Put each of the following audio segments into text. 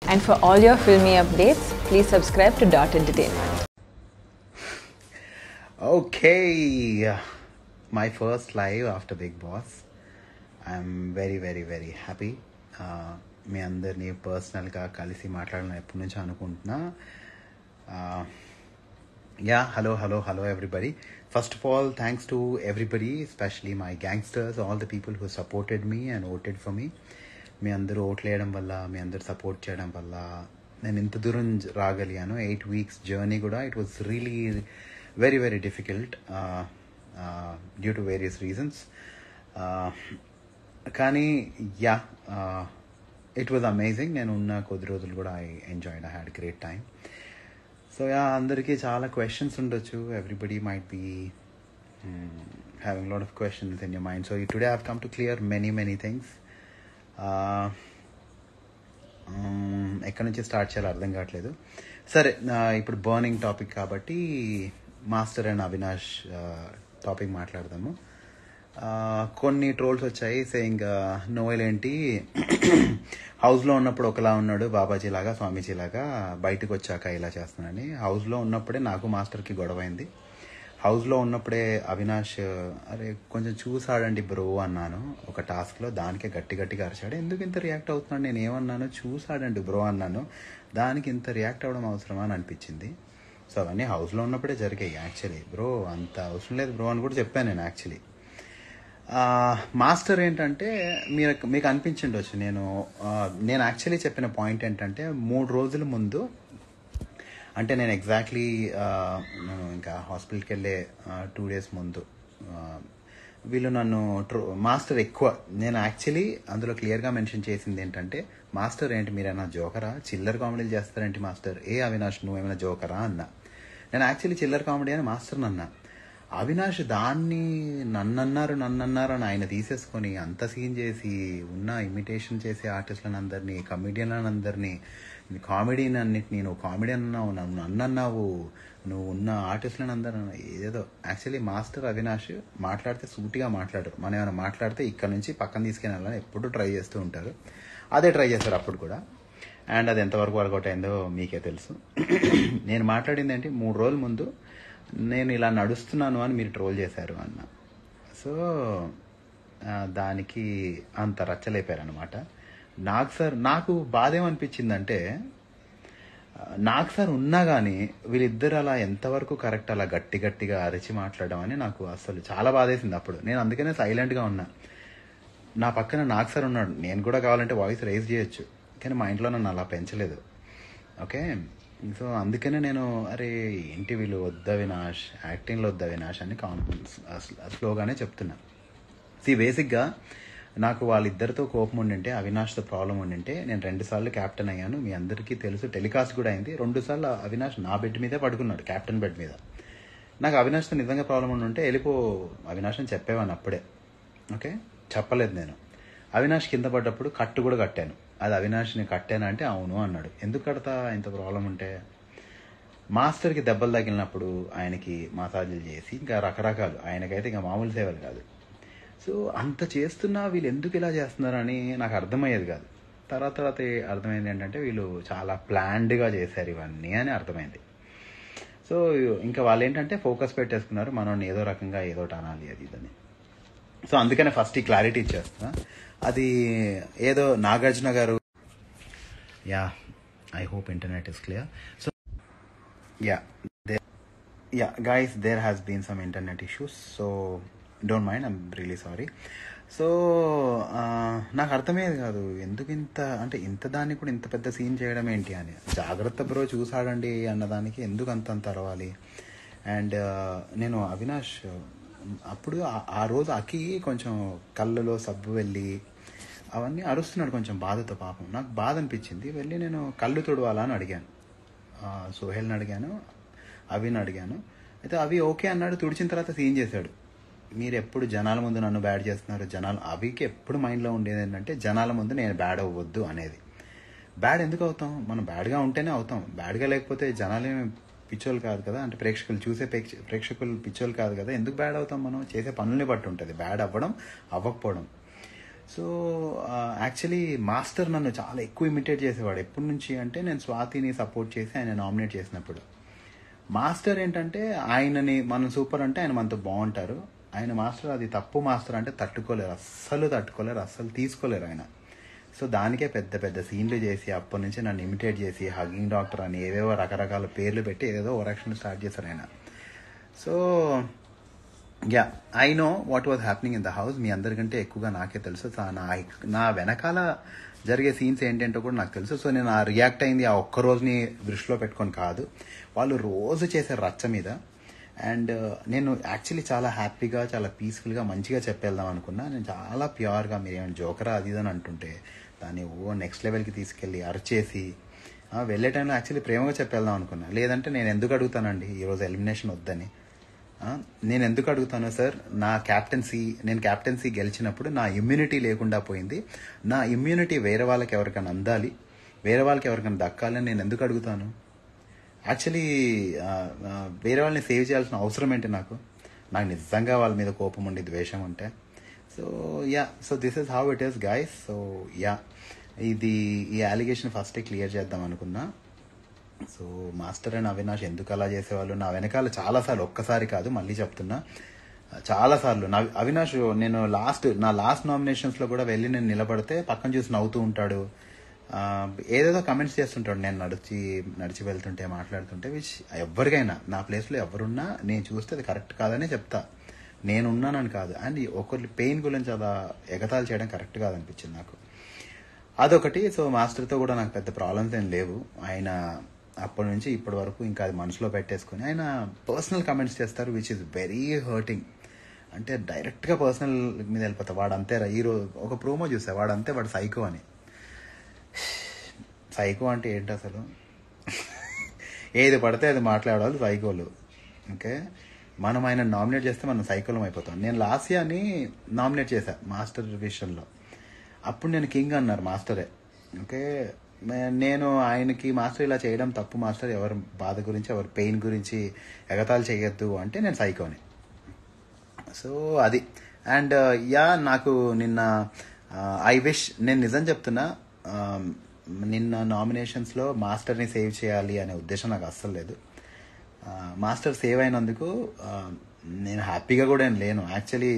And for all your filmy updates, please subscribe to Dot Entertainment. Okay, my first live after Big Boss. I'm very very very happy మీ అందరినీ పర్సనల్గా కలిసి మాట్లాడాలని ఎప్పటి నుంచో అనుకుంటున్నా yeah hello hello hello everybody first of all thanks to everybody especially my gangsters all the people who supported me and voted for me మీ అందరూ ఓట్లు వేయడం వల్ల మీ అందరూ సపోర్ట్ చేయడం వల్ల నేను ఇంత దూరం జ- రాగలిగాను ఎయిట్ వీక్స్ జర్నీ కూడా it was really very very difficult due to various reasons కానీ యా ఇట్ వాజ్ అమేజింగ్ నేను ఉన్న కొద్ది రోజులు కూడా I enjoyed I had great time so yeah అందరికీ చాలా క్వశ్చన్స్ ఉండొచ్చు everybody might be having lot of questions in your mind so today have come to clear many many things ఎక్కడి నుంచి స్టార్ట్ చేయాలో అర్థం కావట్లేదు సరే నా ఇప్పుడు బర్నింగ్ టాపిక్ కాబట్టి మాస్టర్ అండ్ అవినాష్ టాపిక్ మాట్లాడదాము ఆ, కొన్ని ట్రోల్స్ వచ్చాయి సేయింగ్ నోయల్ ఏంటి హౌస్లో ఉన్నప్పుడు ఒకలా ఉన్నాడు బాబాజీ లాగా స్వామీజీ లాగా బయటకు వచ్చాక ఇలా చేస్తున్నానని హౌస్లో ఉన్నప్పుడే నాకు మాస్టర్కి గొడవ అయింది హౌస్లో ఉన్నప్పుడే అవినాష్ అరే కొంచెం చూసాడండి బ్రో అన్నాను ఒక టాస్క్లో దానికే గట్టి గట్టిగా అరిచాడు ఎందుకు ఇంత రియాక్ట్ అవుతున్నాడు నేను ఏమన్నాను చూసాడండి బ్రో అన్నాను దానికి ఇంత రియాక్ట్ అవ్వడం అవసరమా అని అనిపించింది సో అవన్నీ హౌస్లో ఉన్నప్పుడే జరిగాయి యాక్చువల్లీ బ్రో అంత అవసరం లేదు బ్రో అని కూడా చెప్పాను నేను యాక్చువల్లీ ఆ, మాస్టర్ ఏంటంటే మీరు మీకు అనిపించిండొచ్చు నేను ఆ, నేను యాక్చువల్లీ చెప్పిన పాయింట్ ఏంటంటే మూడు రోజుల ముందు అంటే నేను ఎగ్జాక్ట్లీ నేను ఇంకా హాస్పిటల్కి వెళ్ళే టూ డేస్ ముందు ఆ, వీళ్ళు నన్ను ట్రో మాస్టర్ ఎక్కువ నేను యాక్చువల్లీ అందులో క్లియర్గా మెన్షన్ చేసింది ఏంటంటే మాస్టర్ ఏంటి మీరైనా జోకరా చిల్లర్ కామెడీలు చేస్తారేంటి మాస్టర్ ఏ అవినాష్ నువ్వేమైనా జోకరా అన్నా నేను యాక్చువల్లీ చిల్లర్ కామెడీ అని మాస్టర్ అన్నా అవినాష్ దాన్ని నన్నన్నారు నన్నన్నారు అని ఆయన తీసేసుకొని అంత సీన్ చేసి ఉన్న ఇమిటేషన్ చేసే ఆర్టిస్టులను అందరినీ కమిడియన్లను అందరినీ కామెడీని అన్నిటినీ నువ్వు కామెడియన్ అన్నావు నన్ను నన్నన్నావు నువ్వు ఉన్న ఆర్టిస్టులను అందరూ ఏదో యాక్చువల్లీ మాస్టర్ అవినాష్ మాట్లాడితే సూటిగా మాట్లాడరు మనం ఏమైనా మాట్లాడితే ఇక్కడ నుంచి పక్కన తీసుకెళ్ళాలని ఎప్పుడు ట్రై చేస్తూ ఉంటారు అదే ట్రై చేస్తారు అప్పుడు కూడా అండ్ అది ఎంతవరకు వర్కౌట్ అయిందో మీకే తెలుసు నేను మాట్లాడింది ఏంటి మూడు రోజుల ముందు నేను ఇలా నడుస్తున్నాను అని మీరు ట్రోల్ చేశారు అన్న సో ఆ, దానికి అంత రచ్చలేపారనమాట నాకు సార్ నాకు బాధ ఏమనిపించిందంటే ఆ, నాకు సార్ ఉన్నా కానీ వీళ్ళిద్దరు అలా ఎంతవరకు కరెక్ట్ అలా గట్టి గట్టిగా అరిచి మాట్లాడడం అని నాకు అసలు చాలా బాధేసింది అప్పుడు నేను అందుకనే సైలెంట్గా ఉన్నా నా పక్కన నాకు సార్ ఉన్నాడు నేను కూడా కావాలంటే వాయిస్ రైజ్ చేయొచ్చు కానీ మా ఇంట్లో నన్ను అలా పెంచలేదు ఓకే సో అందుకనే నేను అరే ఏంటి వీళ్ళు వద్ద వినాష్ యాక్టింగ్లో వద్ద వినాష్ అని కాన్ఫిడెన్స్ స్లోగానే చెప్తున్నా సి బేసిక్గా నాకు వాళ్ళిద్దరితో కోపం ఉండింటే అవినాష్తో ప్రాబ్లం ఉండింటే నేను రెండు సార్లు క్యాప్టెన్ అయ్యాను మీ అందరికీ తెలుసు టెలికాస్ట్ కూడా అయింది రెండు సార్లు అవినాష్ నా బెడ్ మీదే పడుకున్నాడు క్యాప్టెన్ బెడ్ మీద నాకు అవినాష్తో నిజంగా ప్రాబ్లం ఉండుంటే వెళ్ళిపో అవినాష్ అని చెప్పేవాను అప్పుడే ఓకే చెప్పలేదు నేను అవినాష్ కింద పడ్డప్పుడు కట్టు కూడా కట్టాను అది అవినాష్ని కట్టాను అంటే అవును అన్నాడు ఎందుకు కడతా ఇంత ప్రాబ్లం ఉంటే మాస్టర్కి దెబ్బలు తగిలినప్పుడు ఆయనకి మసాజులు చేసి ఇంకా రకరకాలు ఆయనకైతే ఇంకా మామూలు సేవలు కాదు సో అంత చేస్తున్నా వీళ్ళు ఎందుకు ఇలా చేస్తున్నారని నాకు అర్థమయ్యేది కాదు తర్వాత తర్వాత అర్థమైంది ఏంటంటే వీళ్ళు చాలా ప్లాన్డ్గా చేశారు ఇవన్నీ అని అర్థమైంది సో ఇంకా వాళ్ళు ఏంటంటే ఫోకస్ పెట్టేసుకున్నారు మనం ఏదో రకంగా ఏదో ఒకటి అనాలి అది ఇదని సో అందుకనే ఫస్ట్ ఈ క్లారిటీ ఇచ్చేస్తున్నా అది ఏదో Nagarjuna garu yeah I hope internet is clear so yeah yeah guys there has been some internet issues so don't mind I'm really sorry so నాకు అర్థమయ్యేది కాదు ఎందుకు ఇంత అంటే ఇంత దాన్ని కూడా ఇంత పెద్ద సీన్ చేయడం ఏంటి అని జాగ్రత్త బ్రో చూసాడండి అన్నదానికి ఎందుకు అంత అంత అరవాలి అండ్ నేను అవినాష్ అప్పుడు ఆ- ఆ రోజు అకి కొంచెం కళ్ళలో సబ్బు వెళ్ళి అవన్నీ అరుస్తున్నాడు కొంచెం బాధతో పాపం నాకు బాధ అనిపించింది వెళ్ళి నేను కళ్ళు తుడవాలా అని అడిగాను ఆ, సోహెల్ని అడిగాను అవిని అడిగాను అయితే అవి ఓకే అన్నాడు తుడిచిన తర్వాత సీన్ చేశాడు మీరు ఎప్పుడు జనాల ముందు నన్ను బ్యాడ్ చేస్తున్నారు జనాలు అవికి ఎప్పుడు మైండ్లో ఉండేది ఏంటంటే జనాల ముందు నేను బ్యాడ్ అవ్వద్దు అనేది బ్యాడ్ ఎందుకు అవుతాం మనం బ్యాడ్గా ఉంటేనే అవుతాం బ్యాడ్గా లేకపోతే జనాలేమి పిచ్చోలు కాదు కదా అంటే ప్రేక్షకులు చూసే ప్రేక్ష- ప్రేక్షకులు పిచ్చోలు కాదు కదా ఎందుకు బ్యాడ్ అవుతాం మనం చేసే పనుల్ని బట్టి ఉంటుంది బ్యాడ్ అవ్వడం అవ్వకపోవడం సో యాక్చువల్లీ మాస్టర్ నన్ను చాలా ఎక్కువ ఇమిటేట్ చేసేవాడు ఎప్పటి నుంచి అంటే నేను స్వాతిని సపోర్ట్ చేసి ఆయన నామినేట్ చేసినప్పుడు మాస్టర్ ఏంటంటే ఆయనని మనం సూపర్ అంటే ఆయన మనతో బాగుంటారు ఆయన మాస్టర్ అది తప్పు మాస్టర్ అంటే తట్టుకోలేరు అస్సలు తట్టుకోలేరు అస్సలు తీసుకోలేరు ఆయన సో దానికే పెద్ద పెద్ద సీన్లు చేసి అప్పటి నుంచి నన్ను ఇమిటేట్ చేసి హగ్గింగ్ డాక్టర్ అని ఏవేవో రకరకాల పేర్లు పెట్టి ఏదేదో ఓరాక్షన్ స్టార్ట్ చేశారు ఆయన so yeah I know what was happening in the house మీ అందరికంటే ఎక్కువగా నాకే తెలుసు సో నా నా వెనకాల జరిగే సీన్స్ ఏంటంటో కూడా నాకు తెలుసు సో నేను ఆ రియాక్ట్ అయింది ఆ ఒక్క రోజుని దృష్టిలో పెట్టుకొని కాదు వాళ్ళు రోజు చేసే రచ్చ మీద అండ్ నేను యాక్చువల్లీ చాలా హ్యాపీగా చాలా పీస్ఫుల్గా మంచిగా చెప్పేద్దాం అనుకున్నా నేను చాలా ప్యూర్గా మీరు ఏమైనా జోకరా అది ఇది అని అంటుంటే దాన్ని ఓ నెక్స్ట్ లెవెల్కి తీసుకెళ్ళి అరచేసి ఆ, వెళ్ళే టైంలో యాక్చువల్లీ ప్రేమగా చెప్పేద్దాం అనుకున్నా లేదంటే నేను ఎందుకు అడుగుతానండి ఈరోజు ఎలిమినేషన్ వద్దని ఆ, నేను ఎందుకు అడుగుతాను సార్ నా క్యాప్టెన్సీ నేను క్యాప్టెన్సీ గెలిచినప్పుడు నా ఇమ్యూనిటీ లేకుండా పోయింది నా ఇమ్యూనిటీ వేరే వాళ్ళకి ఎవరికైనా అందాలి వేరే వాళ్ళకి ఎవరికైనా దక్కాలని నేను ఎందుకు అడుగుతాను యాక్చువల్లీ ఆ, ఆ, వేరే వాళ్ళని సేవ్ చేయాల్సిన అవసరం ఏంటి నాకు నాకు నిజంగా వాళ్ళ మీద కోపం ఉండి ద్వేషం ఉంటే so yeah so this is how it is guys so yeah ఇది ఈ అలిగేషన్ ఫస్టే క్లియర్ చేద్దాం అనుకున్నా సో మాస్టర్ అండ్ అవినాష్ ఎందుకు అలా చేసేవాళ్ళు నా వెనకాల చాలాసార్లు ఒక్కసారి కాదు మళ్ళీ చెప్తున్నా చాలాసార్లు నా అవినాష్ నేను లాస్ట్ నా లాస్ట్ నామినేషన్స్లో కూడా వెళ్ళి నేను నిలబడితే పక్కన చూసి నవ్వుతూ ఉంటాడు ఆ, ఏదేదో కమెంట్స్ చేస్తుంటాడు నేను నడిచి నడిచి వెళ్తుంటే మాట్లాడుతుంటే విచ్ ఎవరికైనా నా ప్లేస్లో ఎవరున్నా నేను చూస్తే అది కరెక్ట్ కాదనే చెప్తా నేను ఉన్నానని కాదు అండ్ ఒకరి పెయిన్ గురించి అలా ఎగతాలు చేయడం కరెక్ట్ కాదనిపించింది నాకు అదొకటి సో మాస్టర్తో కూడా నాకు పెద్ద ప్రాబ్లమ్స్ ఏం లేవు ఆయన అప్పటి నుంచి ఇప్పటి వరకు ఇంకా అది మనసులో పెట్టేసుకుని ఆయన పర్సనల్ కమెంట్స్ చేస్తారు విచ్ ఇస్ వెరీ హర్టింగ్ అంటే డైరెక్ట్గా పర్సనల్ మీద వెళ్ళిపోతా వాడు అంతేరా ఈ రోజు ఒక ప్రోమో చూసా వాడు అంతే వాడు సైకో అని సైకో అంటే ఏంటి అసలు ఏది పడితే అది మాట్లాడాలి సైకోలు ఓకే మనం ఆయన నామినేట్ చేస్తే మనం సైకోలం అయిపోతాం నేను లాస్యాని నామినేట్ చేశా మాస్టర్ విషయంలో అప్పుడు నేను కింగ్ అన్నారు మాస్టరే ఓకే మే- నేను ఆయనకి మాస్టర్ ఇలా చేయడం తప్పు మాస్టర్ ఎవరి బాధ గురించి ఎవరి పెయిన్ గురించి ఎగతాలు చేయొద్దు అంటే నేను సైకోని సో అది అండ్ యా నాకు నిన్న ఐ విష్ నేను నిజం చెప్తున్నా ఆ, నిన్న నామినేషన్స్లో మాస్టర్ని సేవ్ చేయాలి అనే ఉద్దేశం నాకు అస్సలు లేదు ఆ, మాస్టర్ సేవ్ అయినందుకు ఆ, నేను హ్యాపీగా కూడా ఏం లేను యాక్చువల్లీ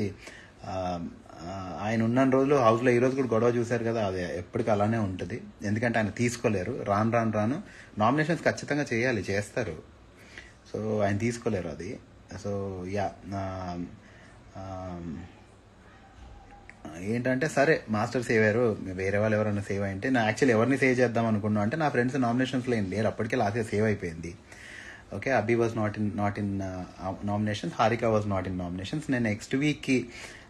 ఆయన ఉన్న రోజులు హౌస్లో ఈ రోజు కూడా గొడవ చూశారు కదా అది ఎప్పటికీ అలానే ఉంటుంది ఎందుకంటే ఆయన తీసుకోలేరు రాను రాను రాను నామినేషన్స్ ఖచ్చితంగా చేయాలి చేస్తారు సో ఆయన తీసుకోలేరు అది సో యా ఏంటంటే సరే మాస్టర్ సేవ్ అయ్యారు వేరే వాళ్ళు ఎవరైనా సేవ్ అయింటే నా యాక్చువల్లీ ఎవరిని సేవ్ చేద్దాం అనుకున్నా అంటే నా ఫ్రెండ్స్ నామినేషన్స్లో ఏం లేరు అప్పటికే లాస్ట్ సేవ్ అయిపోయింది okay Abhi was not in not in nominations Harika was not in nominations నేను నెక్స్ట్ వీక్కి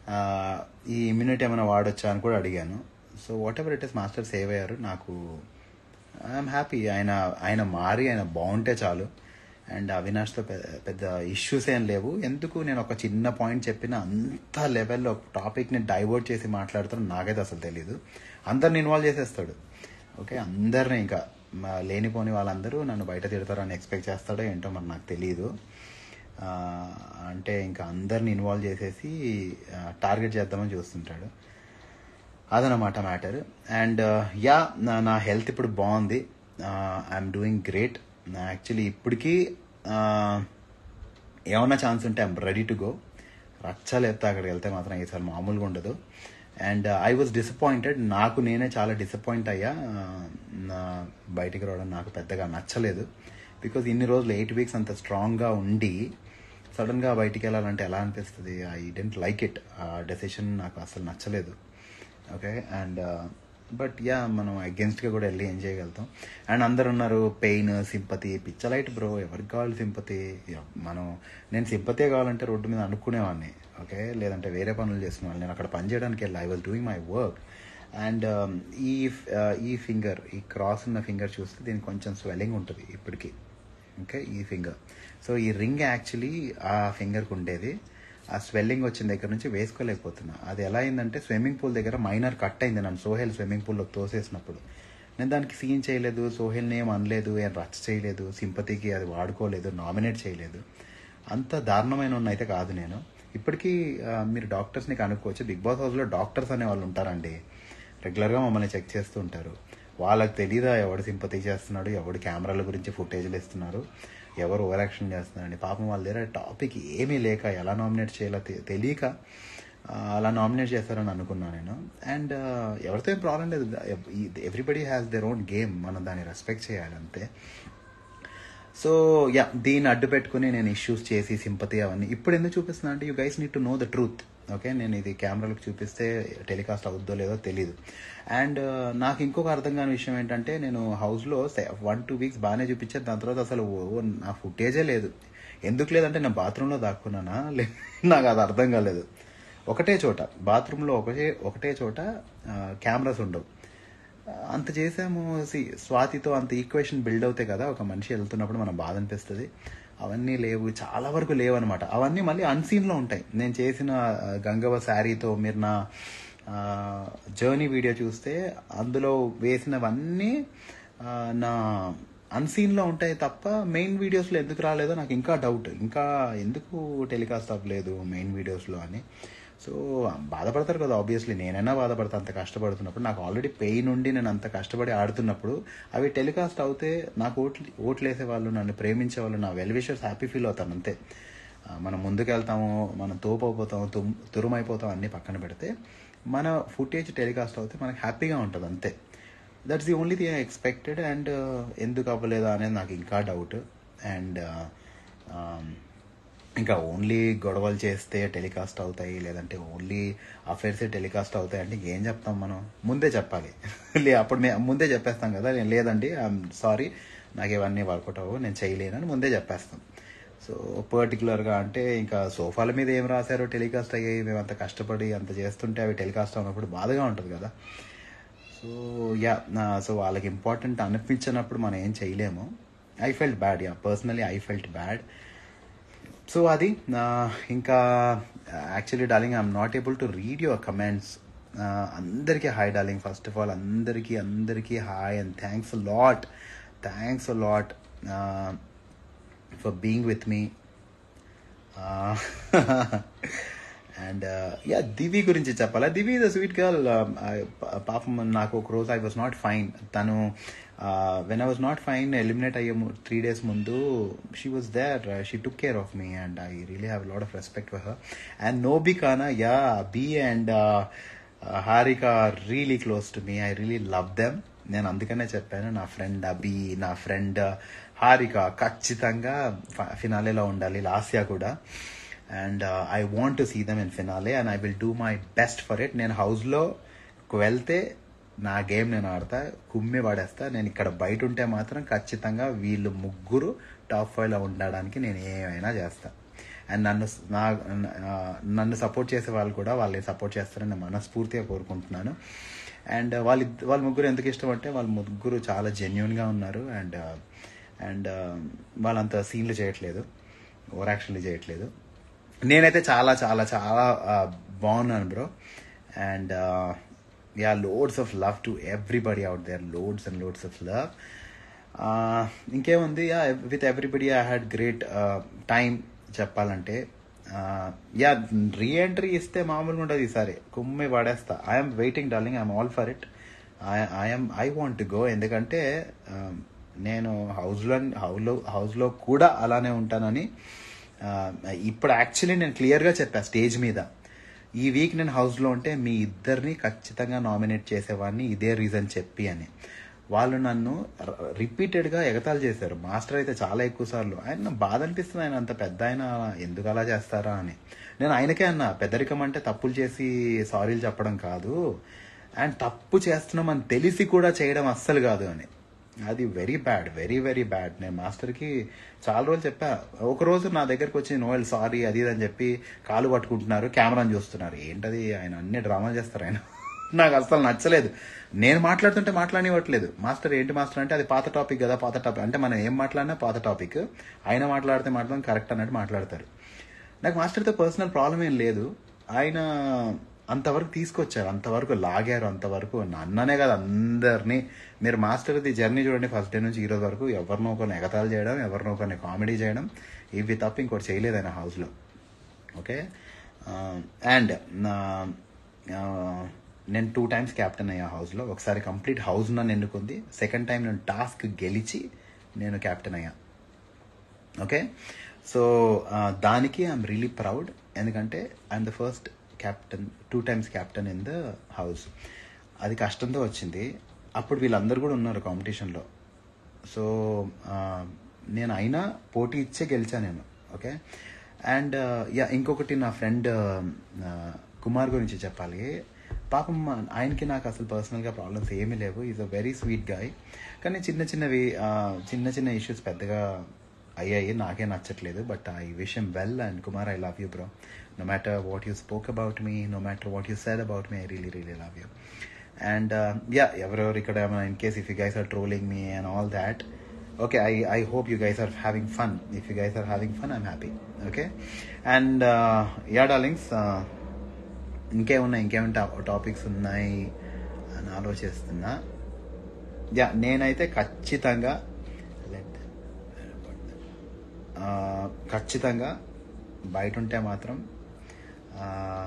ఈ ఇమ్యూనిటీ ఏమైనా వాడొచ్చా అని కూడా అడిగాను so whatever it is master save అయ్యారు నాకు ఐఎమ్ హ్యాపీ ఆయన ఆయన మారి ఆయన బాగుంటే చాలు అండ్ అవినాష్తో పె- పెద్ద ఇష్యూస్ ఏం లేవు ఎందుకు నేను ఒక చిన్న పాయింట్ చెప్పిన అంత లెవెల్లో టాపిక్ని డైవర్ట్ చేసి మాట్లాడుతాను నాకైతే అసలు తెలియదు అందరిని ఇన్వాల్వ్ చేసేస్తాడు ఓకే అందరిని ఇంకా మా లేనిపోని వాళ్ళందరూ నన్ను బయట తిడతారని ఎక్స్పెక్ట్ చేస్తాడో ఏంటో మరి నాకు తెలియదు ఆ, అంటే ఇంకా అందరిని ఇన్వాల్వ్ చేసేసి టార్గెట్ చేద్దామని చూస్తుంటాడు అదనమాట మ్యాటర్ అండ్ యా నా- నా హెల్త్ ఇప్పుడు బాగుంది ఐఎమ్ డూయింగ్ గ్రేట్ యాక్చువల్లీ ఇప్పటికీ uh, ఏమన్నా ఛాన్స్ ఉంటే ఐఎమ్ రెడీ టు గో రచ్చలేస్తే అక్కడికి వెళ్తే మాత్రం ఈసారి మామూలుగా ఉండదు అండ్ ఐ వాజ్ డిసప్పాయింటెడ్ నాకు నేనే చాలా డిసప్పాయింట్ అయ్యా uh, నా బయటికి రావడం నాకు పెద్దగా నచ్చలేదు బికాజ్ ఇన్ని రోజులు ఎయిట్ వీక్స్ అంత స్ట్రాంగ్గా ఉండి సడన్గా బయటికి వెళ్ళాలంటే ఎలా అనిపిస్తుంది ఐ డెంట్ లైక్ ఇట్ ఆ డెసిషన్ నాకు అసలు నచ్చలేదు ఓకే అండ్ బట్ యా మనం అగెన్స్ట్గా కూడా వెళ్ళి ఏం చేయగలుగుతాం అండ్ అందరు ఉన్నారు పెయిన్ సింపతి పిచ్చలైట్ బ్రో ఎవరికి కావాలి సింపతి మనం నేను సింపతే కావాలంటే రోడ్డు మీద అనుకునేవాడిని ఓకే లేదంటే వేరే పనులు చేస్తున్నాను నేను అక్కడ పని చేయడానికి వెళ్ళి I was doing my work and ఈ uh, ఈ ఫింగర్ ఈ క్రాస్ ఉన్న ఫింగర్ చూస్తే దీనికి కొంచెం స్వెల్లింగ్ ఉంటుంది ఇప్పటికీ ఓకే ఈ ఫింగర్ సో ఈ రింగ్ యాక్చువల్లీ ఆ ఫింగర్కి ఉండేది ఆ స్వెల్లింగ్ వచ్చిన దగ్గర నుంచి వేసుకోలేకపోతున్నా అది ఎలా అయిందంటే స్విమ్మింగ్ పూల్ దగ్గర మైనర్ కట్ అయింది నన్ను సోహెల్ స్విమ్మింగ్ పూల్లో తోసేసినప్పుడు నేను దానికి సీన్ చేయలేదు సోహెల్ని ఏం అనలేదు ఏం రచ్చ చేయలేదు సింపతికి అది వాడుకోలేదు నామినేట్ చేయలేదు అంత దారుణమైన ఉన్న అయితే కాదు నేను ఇప్పటికీ ఆ, మీరు డాక్టర్స్ని కనుక్కోవచ్చు బిగ్ బాస్ హౌస్లో డాక్టర్స్ అనే వాళ్ళు ఉంటారండి రెగ్యులర్గా మమ్మల్ని చెక్ చేస్తూ ఉంటారు వాళ్ళకి తెలీదా ఎవడు సింపతి చేస్తున్నాడు ఎవడు కెమెరాల గురించి ఫుటేజ్లు ఇస్తున్నారు ఎవరు ఓవర్ యాక్షన్ చేస్తున్నారని పాపం వాళ్ళ దగ్గర టాపిక్ ఏమీ లేక ఎలా నామినేట్ చేయాలో తె- తెలియక ఆ, అలా నామినేట్ చేస్తారని అనుకున్నాను నేను అండ్ ఎవరితో ఏం ప్రాబ్లం లేదు everybody has their own game మనం దాన్ని రెస్పెక్ట్ చేయాలి అంతే సో యా దీన్ని అడ్డు పెట్టుకుని నేను ఇష్యూస్ చేసి సింపతి అవన్నీ ఇప్పుడు ఎందుకు చూపిస్తున్నా అంటే you guys need to know the truth okay నేను ఇది కెమెరాలకు చూపిస్తే టెలికాస్ట్ అవుద్దో లేదో తెలియదు అండ్ నాకు ఇంకొక అర్థం కాని విషయం ఏంటంటే నేను హౌస్లో వన్ టూ వీక్స్ బాగానే చూపించాను దాని తర్వాత అసలు ఓ నా ఫుటేజే లేదు ఎందుకు లేదంటే నేను బాత్రూంలో దాక్కున్నానా లే నాకు అది అర్థం కాలేదు ఒకటే చోట బాత్రూంలో ఒకటే ఒకటే చోట కెమెరాస్ ఉండవు అంత చేసాము సి- స్వాతితో అంత ఈక్వేషన్ బిల్డ్ అవుతాయి కదా ఒక మనిషి వెళ్తున్నప్పుడు మనం బాధ అనిపిస్తుంది అవన్నీ లేవు చాలా వరకు లేవు అనమాట అవన్నీ మళ్ళీ అన్సీన్లో ఉంటాయి నేను చేసిన ఆ, గంగవ శారీతో మీరు నా జర్నీ వీడియో చూస్తే అందులో వేసినవన్నీ ఆ, నా అన్సీన్లో ఉంటాయి తప్ప మెయిన్ వీడియోస్లో ఎందుకు రాలేదో నాకు ఇంకా డౌట్ ఇంకా ఎందుకు టెలికాస్ట్ అవ్వలేదు మెయిన్ వీడియోస్లో అని సో బాధపడతారు కదా ఆబ్వియస్లీ నేనైనా బాధపడతా అంత కష్టపడుతున్నప్పుడు నాకు ఆల్రెడీ పెయిన్ ఉండి నేను అంత కష్టపడి ఆడుతున్నప్పుడు అవి టెలికాస్ట్ అవుతే నాకు ఓట్లు ఓట్లు వేసే వాళ్ళు నన్ను ప్రేమించే వాళ్ళు నా వెల్ విషర్స్ హ్యాపీ ఫీల్ అవుతాను అంతే ఆ, మనం ముందుకెళ్తాము మనం తోపైపోతాము తుమ్ తురుమైపోతాం అన్ని పక్కన పెడితే మన ఫుటేజ్ టెలికాస్ట్ అవుతే మనకు హ్యాపీగా ఉంటుంది అంతే that's the only thing I expected and ఎందుకు అవ్వలేదా అనేది నాకు ఇంకా డౌట్ అండ్ ఇంకా ఓన్లీ గొడవలు చేస్తే టెలికాస్ట్ అవుతాయి లేదంటే ఓన్లీ అఫైర్సే టెలికాస్ట్ అవుతాయి అంటే ఇంకేం చెప్తాం మనం ముందే చెప్పాలి లే అప్పుడు మే ముందే చెప్పేస్తాం కదా నేను లేదండి ఐఎమ్ సారీ నాకు ఇవన్నీ వర్కౌట్ అవ్వవు నేను చేయలేనని ముందే చెప్పేస్తాం సో పర్టికులర్గా అంటే ఇంకా సోఫాల మీద ఏం రాశారో టెలికాస్ట్ అయ్యాయి మేము అంత కష్టపడి అంత చేస్తుంటే అవి టెలికాస్ట్ అవునప్పుడు బాధగా ఉంటుంది కదా సో యా సో వాళ్ళకి ఇంపార్టెంట్ అనిపించినప్పుడు మనం ఏం చేయలేము I felt bad yeah personally I felt bad so అది ఆ, ఇంకా actually darling I'm not able to read your comments అందరికీ hi darling first of all అందరికీ అందరికీ hi and thanks lot thanks lot for being with me and yeah Divi గురించి చెప్పాలా Divi is a sweet girl పాపం నాకు ఒక రోజు ఐ వాజ్ నాట్ ఫైన్ తను when I was not fine eliminate అయ్యే త్రీ డేస్ ముందు she was there she took care of me and I really have lot of respect for her and నోబీ కానా yeah బీ and Harika really close to me I really love them నేను అందుకనే చెప్పాను నా friend అబి నా friend Harika ఖచ్చితంగా ఫినాలేలో ఉండాలి లాస్యా కూడా and I want to see them in finale and I will do my best for it నేను హౌస్లో వెళ్తే నా గేమ్ నేను ఆడతా కుమ్మి పడేస్తా నేను ఇక్కడ బయట ఉంటే మాత్రం ఖచ్చితంగా వీళ్ళు ముగ్గురు టాప్ ఫైవ్లో ఉండడానికి నేను ఏమైనా చేస్తా అండ్ నన్ను నా నా- నన్ను సపోర్ట్ చేసే వాళ్ళు కూడా వాళ్ళని సపోర్ట్ చేస్తారని నేను మనస్ఫూర్తిగా కోరుకుంటున్నాను అండ్ వాళ్ళ వాళ్ళ ముగ్గురు ఎందుకు ఇష్టం అంటే వాళ్ళ ముగ్గురు చాలా జెన్యున్గా ఉన్నారు అండ్ అండ్ వాళ్ళంత సీన్లు చేయట్లేదు ఓవర్ యాక్షన్లు చేయట్లేదు నేనైతే చాలా చాలా చాలా ఆ, బాగున్నాను bro and yeah loads of love to everybody out there loads and loads of love ఇంకేముంది yeah with everybody I had great time చెప్పాలంటే యా రీ ఎంట్రీ ఇస్తే మామూలుగా ఉండదు ఈసారి కుమ్మి పడేస్తా I'm waiting darling I'm all for it I'm I want go ఎందుకంటే uh, నేను హౌస్లో హౌస్లో హౌస్లో కూడా అలానే ఉంటానని uh, ఇప్పుడు యాక్చువల్లీ నేను క్లియర్గా చెప్పా స్టేజ్ మీద ఈ వీక్ నేను హౌస్లో ఉంటే మీ ఇద్దరిని ఖచ్చితంగా నామినేట్ చేసేవాడిని ఇదే రీజన్ చెప్పి అని వాళ్ళు నన్ను రిపీటెడ్గా ఎగతాళి చేశారు మాస్టర్ అయితే చాలా ఎక్కువ సార్లు ఆయన బాధ అనిపిస్తుంది ఆయన అంత పెద్ద ఆయన ఎందుకు అలా చేస్తారా అని నేను ఆయనకే అన్నా పెద్దరికం అంటే తప్పులు చేసి సారీలు చెప్పడం కాదు అండ్ తప్పు చేస్తున్నామని తెలిసి కూడా చేయడం అస్సలు కాదు అని అది very bad very very bad నేను మాస్టర్కి చాలా రోజులు చెప్పా ఒక రోజు నా దగ్గరకు వచ్చి నోయల్ సారీ అది ఇది అని చెప్పి కాలు పట్టుకుంటున్నారు కెమెరాని చూస్తున్నారు ఏంటది ఆయన అన్ని డ్రామాలు చేస్తారు ఆయన నాకు అసలు నచ్చలేదు నేను మాట్లాడుతుంటే మాట్లాడివ్వట్లేదు మాస్టర్ ఏంటి మాస్టర్ అంటే అది పాత టాపిక్ కదా పాత టాపిక్ అంటే మనం ఏం మాట్లాడినా పాత టాపిక్ ఆయన మాట్లాడితే మాత్రం కరెక్ట్ అన్నట్టు మాట్లాడతారు నాకు మాస్టర్తో పర్సనల్ ప్రాబ్లం ఏం లేదు ఆయన అంతవరకు తీసుకొచ్చారు అంతవరకు లాగారు అంతవరకు నన్ననే కాదు అందరినీ మీరు మాస్టర్ది జర్నీ చూడండి ఫస్ట్ డే నుంచి ఈ రోజు వరకు ఎవరినో ఒకరిని ఎగతాలు చేయడం ఎవరినో ఒకరిని కామెడీ చేయడం ఇవి తప్ప ఇంకోటి చేయలేదు ఆయన హౌస్లో ఓకే అండ్ నేను టూ టైమ్స్ క్యాప్టెన్ అయ్యా హౌస్లో ఒకసారి కంప్లీట్ హౌస్ నన్ను ఎన్నుకుంది సెకండ్ టైం నేను టాస్క్ గెలిచి నేను క్యాప్టెన్ అయ్యా ఓకే సో దానికి ఐఎమ్ రియలీ ప్రౌడ్ ఎందుకంటే I'm the first captain two times captain in the house అది కష్టంతో వచ్చింది అప్పుడు వీళ్ళందరూ కూడా ఉన్నారు కాంపిటీషన్లో సో నేను అయినా పోటీ ఇచ్చే గెలిచా నేను ఓకే అండ్ యా ఇంకొకటి నా ఫ్రెండ్ కుమార్ గురించి చెప్పాలి పాపం ఆయనకి నాకు అసలు పర్సనల్గా ప్రాబ్లమ్స్ ఏమీ లేవు is a very sweet guy కానీ చిన్న చిన్నవి ఆ, చిన్న చిన్న ఇష్యూస్ పెద్దగా అయ్యాయి నాకే నచ్చట్లేదు but I wish em well and Kumar I love you bro no matter what you spoke about me no matter what you said about me I really really love you and yeah ఎవరెవరు ఇక్కడ in case if you guys are trolling me and all that okay I I hope you guys are having fun if you guys are having fun I'm happy okay and yeah darlings ఇంకేమున్నాయి ఇంకేమైనా topics ఉన్నాయి అని ఆలోచిస్తున్నా yeah నేనైతే ఖచ్చితంగా ఆ, ఖచ్చితంగా బయట ఉంటే మాత్రం ఆ,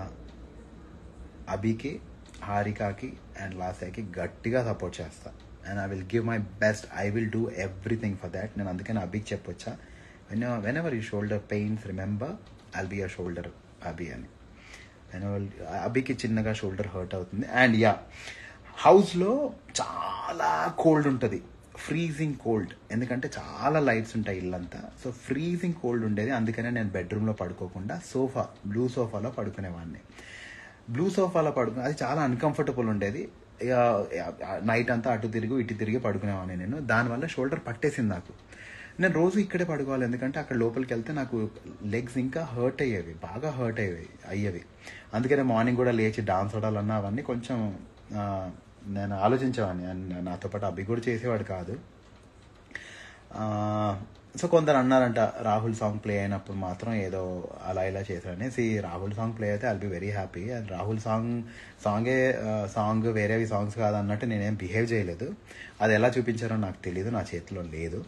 అభికి హారికాకి అండ్ లాసాకి గట్టిగా సపోర్ట్ చేస్తా and I will give my best I will do everything for that నేను అందుకని అభికి చెప్పొచ్చా when whenever you shoulder pains remember I'll be a shoulder Abhi అని వెన్ ఎవర్ అభికి చిన్నగా షోల్డర్ హర్ట్ అవుతుంది అండ్ యా హౌస్లో చాలా కోల్డ్ ఉంటుంది ఫ్రీజింగ్ కోల్డ్ ఎందుకంటే చాలా లైట్స్ ఉంటాయి ఇల్లంతా సో ఫ్రీజింగ్ కోల్డ్ ఉండేది అందుకనే నేను బెడ్రూమ్లో పడుకోకుండా సోఫా బ్లూ సోఫాలో పడుకునేవాడిని బ్లూ సోఫాలో పడుకునే అది చాలా అన్కంఫర్టబుల్ ఉండేది ఇక నైట్ అంతా అటు తిరిగి ఇటు తిరిగి పడుకునేవాడిని నేను దానివల్ల షోల్డర్ పట్టేసింది నాకు నేను రోజు ఇక్కడే పడుకోవాలి ఎందుకంటే అక్కడ లోపలికి వెళ్తే నాకు లెగ్స్ ఇంకా హర్ట్ అయ్యేవి బాగా హర్ట్ అయ్యేవి అయ్యేవి అందుకనే మార్నింగ్ కూడా లేచి డాన్స్ ఆడాలన్నా అవన్నీ కొంచెం ఆ, నేను ఆలోచించేవాడిని అండ్ నాతో పాటు అభి కూడా చేసేవాడు కాదు ఆ, సో కొందరు అన్నారంట రాహుల్ సాంగ్ ప్లే అయినప్పుడు మాత్రం ఏదో అలా ఇలా చేశారని సి రాహుల్ సాంగ్ ప్లే అయితే I'll be very happy and Rahul song సాంగే సాంగ్ వేరేవి సాంగ్స్ కాదు అన్నట్టు నేనేం బిహేవ్ చేయలేదు అది ఎలా చూపించారో నాకు తెలియదు నా చేతిలో లేదు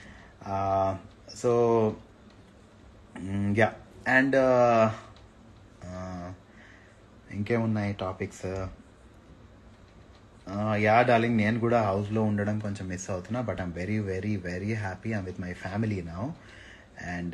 సో యా అండ్ ఇంకేమున్నాయి టాపిక్స్ యా డార్లింగ్ నేను కూడా హౌస్లో ఉండడం కొంచెం మిస్ అవుతున్నా but I'm very very very happy I'm with my family now and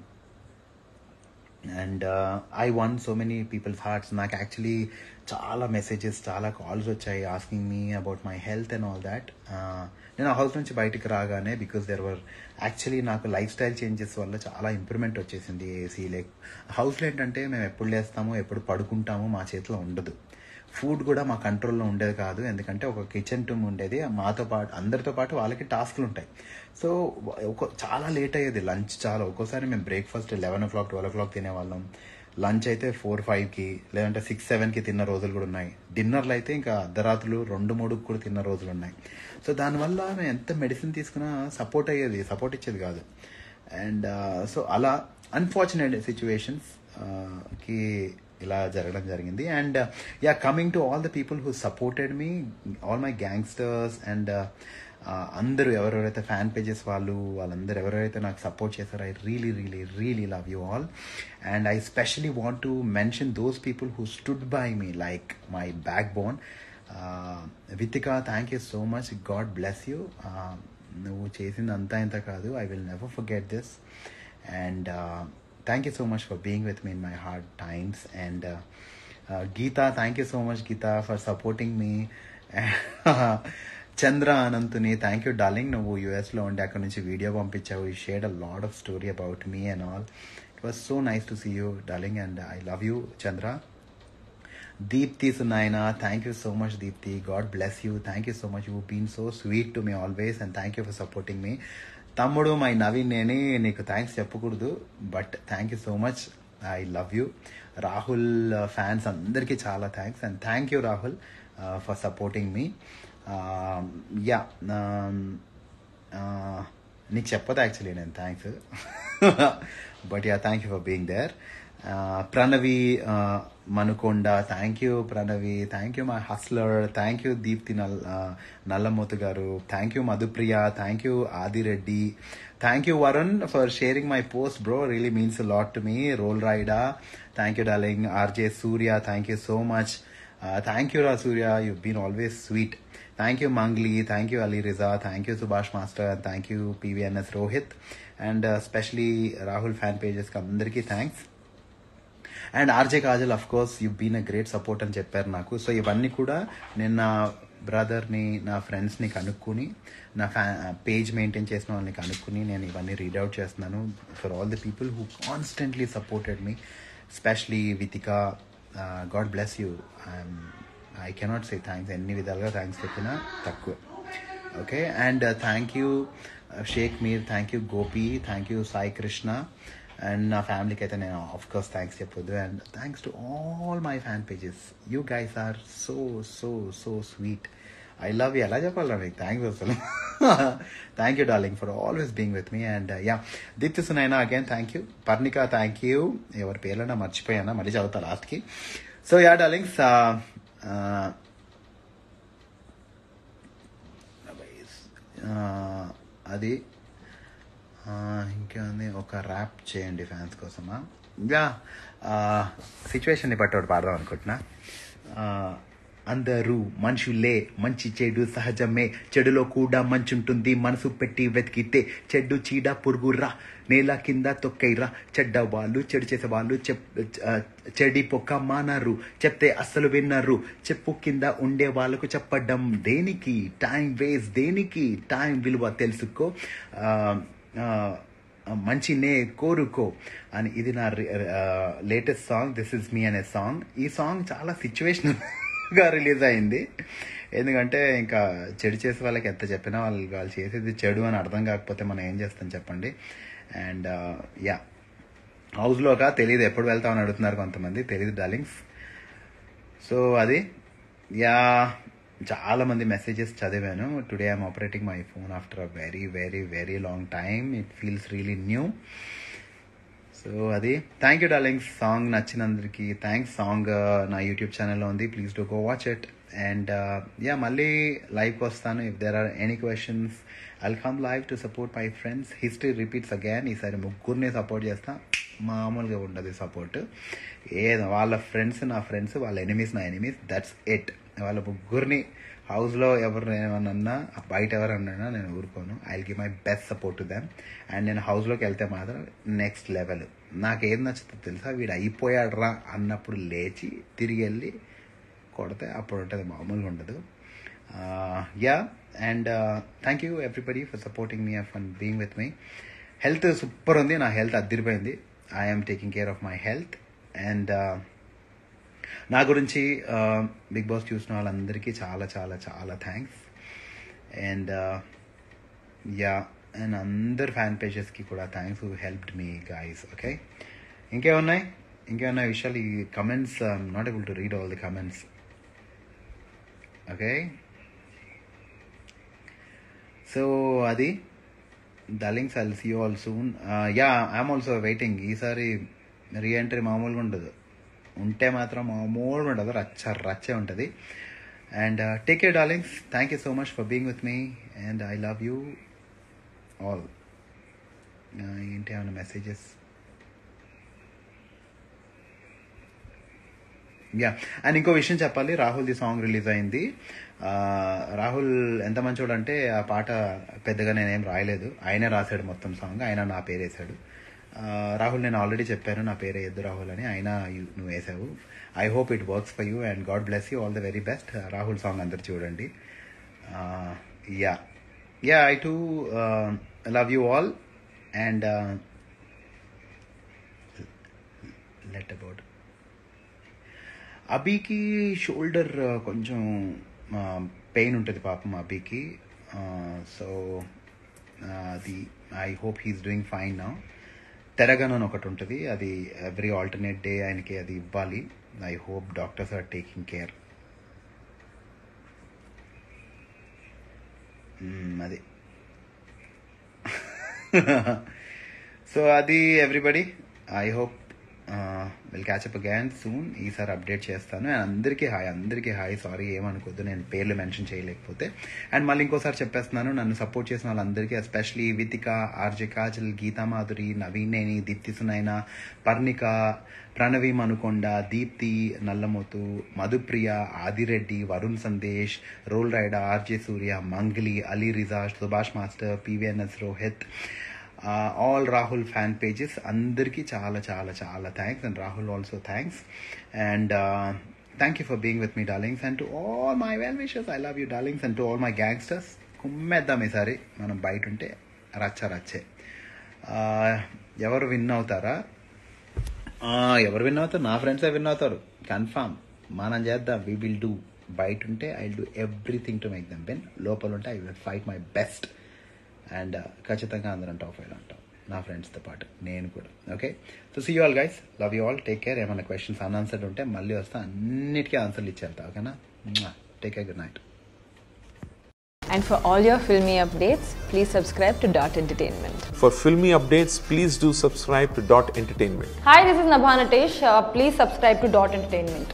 and I won so many peoples hearts నాకు యాక్చువల్లీ చాలా మెసేజెస్ చాలా కాల్స్ వచ్చాయి asking me about my health and all that నేను ఆ house నుంచి బయటికి రాగానే because there were actually నాకు లైఫ్ స్టైల్ చేంజెస్ వల్ల చాలా ఇంప్రూవ్మెంట్ వచ్చేసింది ఏసీ లైక్ హౌస్లో ఏంటంటే మేము ఎప్పుడు లేస్తామో ఎప్పుడు పడుకుంటామో మా చేతిలో ఉండదు ఫుడ్ కూడా మా కంట్రోల్లో ఉండేది కాదు ఎందుకంటే ఒక కిచెన్ టూమ్ ఉండేది మాతో పాటు అందరితో పాటు వాళ్ళకి టాస్క్లు ఉంటాయి సో ఒక చాలా లేట్ అయ్యేది లంచ్ చాలా ఒక్కోసారి మేము breakfast eleven o'clock twelve o'clock తినేవాళ్ళం లంచ్ అయితే ఫోర్ ఫైవ్కి లేదంటే సిక్స్ సెవెన్కి తిన్న రోజులు కూడా ఉన్నాయి డిన్నర్లు అయితే ఇంకా అర్ధరాత్రులు రెండు మూడుకి కూడా తిన్న రోజులు ఉన్నాయి సో దానివల్ల మేము ఎంత మెడిసిన్ తీసుకున్నా సపోర్ట్ అయ్యేది సపోర్ట్ ఇచ్చేది కాదు అండ్ సో అలా అన్ఫార్చునేట్ సిచ్యువేషన్స్ కి ఇలా జరగడం జరిగింది and yeah coming to all the people who supported me all my gangsters and అందరూ ఎవరెవరైతే ఫ్యాన్ పేజెస్ వాళ్ళు వాళ్ళందరూ ఎవరెవరైతే నాకు సపోర్ట్ చేశారో I really really really love you all and I specially want to mention those people who stood by me like my backbone Vithika thank you so much God bless you నువ్వు చేసింది అంతా ఇంత కాదు I will never forget this and thank you so much for being with me in my hard times and Geetha thank you so much Geetha for supporting me Chandra అనంతుని thank you darling నువ్వు యూఎస్లో ఉండి అక్కడ నుంచి వీడియో పంపించావు ఈ shared a lot of story about me and all it was so nice to see you darling and I love you Chandra Deepthi Sunayana thank you so much Deepthi God bless you thank you so much you been so sweet to me always and thank you for supporting me తమ్ముడు my Naveen నేనే నీకు thanks చెప్పకూడదు but thank you so much I love you Rahul fans అందరికీ చాలా thanks and thank you Rahul for supporting me yeah నీకు చెప్పదు actually నేను thanks but yeah thank you for being there Pranavi Manukonda thank you Pranavi thank you my hustler thank you Deepthi నల్ Nallamothu garu thank you Madhupriya thank you Adireddy thank you Varun for sharing my post bro really means lot to me Roll Rida thank you darling RJ Surya thank you so much thank you రా Surya you been always sweet thank you Mangli thank you Ali Riza thank you Subhash master thank you PVNS Rohit and specially Rahul fan పేజెస్కి అందరికీ thanks and RJ Kajal of course you been a great support అని చెప్పారు నాకు so ఇవన్నీ కూడా నేను నా బ్రదర్ని నా ఫ్రెండ్స్ని కనుక్కుని నా ఫ్యా పేజ్ మెయింటైన్ చేసిన వాళ్ళని కనుక్కుని నేను ఇవన్నీ రీడౌట్ చేస్తున్నాను for all the people who constantly supported me specially Vithika God bless you I cannot say thanks ఎన్ని విధాలుగా థ్యాంక్స్ చెప్పినా తక్కువ okay and thank you Shaik Mir thank you Gopi thank you Sai Krishna and నా ఫ్యామిలీకి అయితే నేను ఆఫ్ కోర్స్ థ్యాంక్స్ చెప్పొద్దు and thanks to all my fan pages you guys are so so so sweet I love you ఎలా చెప్పాలా మీకు థ్యాంక్స్ అసలు thank you darling for always being with me and yeah Deepthi Sunaina again thank you Parnika thank you ఎవరి పేర్లైనా మర్చిపోయానా మళ్ళీ చదువుతా లాస్ట్కి so yeah darlings అది ఇంకేముంది ఒక ర్యాప్ చేయండి ఫ్యాన్స్ కోసమా యా సిచ్యువేషన్ని బట్టి ఒకటి పాడదాం అనుకుంటున్నా అందరూ మనుషులే మంచి చెడు సహజమే చెడులో కూడా మంచుంటుంది మనసు పెట్టి వెతికితే చెడు చీడ పురుగురా నేల కింద తొక్కైరా చెడ్డ వాళ్ళు చెడు చేసే వాళ్ళు చెప్ చెడి పొక్క మానరు చెప్తే అస్సలు విన్నరు చెప్పు కింద ఉండే వాళ్ళకు చెప్పడం దేనికి టైం వేస్ట్ దేనికి టైం విలువ తెలుసుకో మంచినే కోరుకో అని ఇది నా latest song this is me అనే సాంగ్ ఈ సాంగ్ చాలా సిచ్యువేషనల్ గా రిలీజ్ అయింది ఎందుకంటే ఇంకా చెడు చేసే వాళ్ళకి ఎంత చెప్పినా వాళ్ళు వాళ్ళు చేసేది చెడు అని అర్థం కాకపోతే మనం ఏం చేస్తాం చెప్పండి అండ్ యా హౌస్లోగా తెలియదు ఎప్పుడు వెళ్తామని అడుగుతున్నారు కొంతమంది తెలియదు డార్లింగ్స్ సో అది యా చాలా మంది మెసేజెస్ చదివాను today I'm operating my phone after a very very very long time it feels really new so అది థ్యాంక్ యూ డార్లింగ్స్ సాంగ్ నచ్చినందరికి థ్యాంక్స్ సాంగ్ నా యూట్యూబ్ ఛానల్లో ఉంది please do go watch it and yeah మళ్ళీ లైవ్కి వస్తాను if there are any questions I'll come live to support my friends history repeats again ఈసారి ముగ్గురిని సపోర్ట్ చేస్తా మామూలుగా ఉండదు సపోర్ట్ ఏదో వాళ్ళ ఫ్రెండ్స్ నా ఫ్రెండ్స్ వాళ్ళ ఎనిమీస్ నా ఎనిమీస్ దట్స్ ఇట్ వాళ్ళ ముగ్గురిని హౌస్లో ఎవరు ఏమన్నా బయట ఎవరన్నా నేను ఊరుకోను I give my best support to them and నేను హౌస్లోకి వెళ్తే మాత్రం నెక్స్ట్ లెవెల్ నాకు ఏది నచ్చుతుందో తెలుసా వీడు అయిపోయాడు రా అన్నప్పుడు లేచి తిరిగి వెళ్ళి కొడితే అప్పుడు ఉంటుంది మామూలుగా ఉండదు yeah and thank you everybody for supporting me for being with me health super ఉంది నా హెల్త్ అద్దరిపోయింది I'm taking care of my health and నా గురించి బిగ్ బాస్ చూసిన వాళ్ళందరికీ చాలా చాలా చాలా థ్యాంక్స్ అండ్ యా అండ్ అందరు ఫ్యాన్ పేజెస్కి కూడా thanks who helped me guys okay ఇంకేమున్నాయి ఇంకేమున్నాయి విషయాలు ఈ comments not able to read all the comments okay so అది darlings I'll see all soon yeah I'm also waiting ఈసారి రీఎంట్రీ మామూలుగా ఉండదు ఉంటే మాత్రం మామూలుగా ఉండదు రచ్చ రచ్చే ఉంటుంది and take care darlings thank you so much for being with me and I love you all ఏంటి ఏమైనా మెసేజెస్ యా అండ్ ఇంకో విషయం చెప్పాలి రాహుల్ ది సాంగ్ రిలీజ్ అయింది రాహుల్ ఎంత మంచోడు అంటే ఆ పాట పెద్దగా నేనేం రాయలేదు ఆయనే రాశాడు మొత్తం సాంగ్ ఆయన నా పేరు వేశాడు రాహుల్ నేను ఆల్రెడీ చెప్పాను నా పేరు ఎద్దు రాహుల్ అని ఆయన నువ్వు వేసావు I hope it works for you and God bless you all the very best Rahul song అందరు చూడండి yeah yeah I to love you all and let about అబీకి షోల్డర్ కొంచెం పెయిన్ ఉంటుంది పాపం అబీకి సో అది I hope he's doing fine నా తెరగన్ అని ఒకటి ఉంటుంది అది ఎవ్రీ ఆల్టర్నేట్ డే ఆయనకి అది ఇవ్వాలి I hope doctors are taking care అది సో అది everybody I hope will catch up again soon ఈసారి అప్డేట్ చేస్తాను అండ్ అందరికీ హాయ్ అందరికీ హాయ్ సారీ ఏమనుకోద్దు నేను పేర్లు మెన్షన్ చేయలేకపోతే అండ్ మళ్ళీ ఇంకోసారి చెప్పేస్తున్నాను నన్ను సపోర్ట్ చేసిన వాళ్ళందరికీ especially Vithika RJ Kajal Geetha Madhuri Navineni Deepthi Sunaina Parnika Pranavi Manukonda Deepthi Nallamothu Madhupriya Adireddy Varun Sandesh Roll Rider RJ Surya Mangli Ali Riza Subhash master PVNS Rohit all Rahul fan pages అందరికీ చాలా చాలా చాలా thanks and Rahul also thanks and thank you for being with me darlings and to all my well wishes I love you darlings and to all my gangsters కుమ్మేద్దాం ఈసారి మనం బయట ఉంటే రచ్చ రచ్చే Uh, ఎవరు విన్ అవుతారా Uh, ఎవరు విన్ అవుతారు నా ఫ్రెండ్సే విన్ అవుతారు కన్ఫామ్ మనం చేద్దాం వీ విల్ డూ బయట ఉంటే I do everything to make them win లోపల ఉంటే I will fight my best and ఖచ్చితంగా అందరం టాప్ ఫైవ్ అంటాం నా ఫ్రెండ్స్తో పాటు నేను కూడా okay so see you all guys love you all take care ఏమైనా క్వశ్చన్స్ అన్ఆన్సర్డ్ ఉంటే మళ్ళీ వస్తా అన్నిటికీ ఆన్సర్లు ఇచ్చేస్తా ఓకేనా take care good night And for all your filmy updates, please subscribe to Dot Entertainment. For filmy updates, please do subscribe to Dot Entertainment. Hi, this is Nabha Natesh. Uh, please subscribe to Dot Entertainment.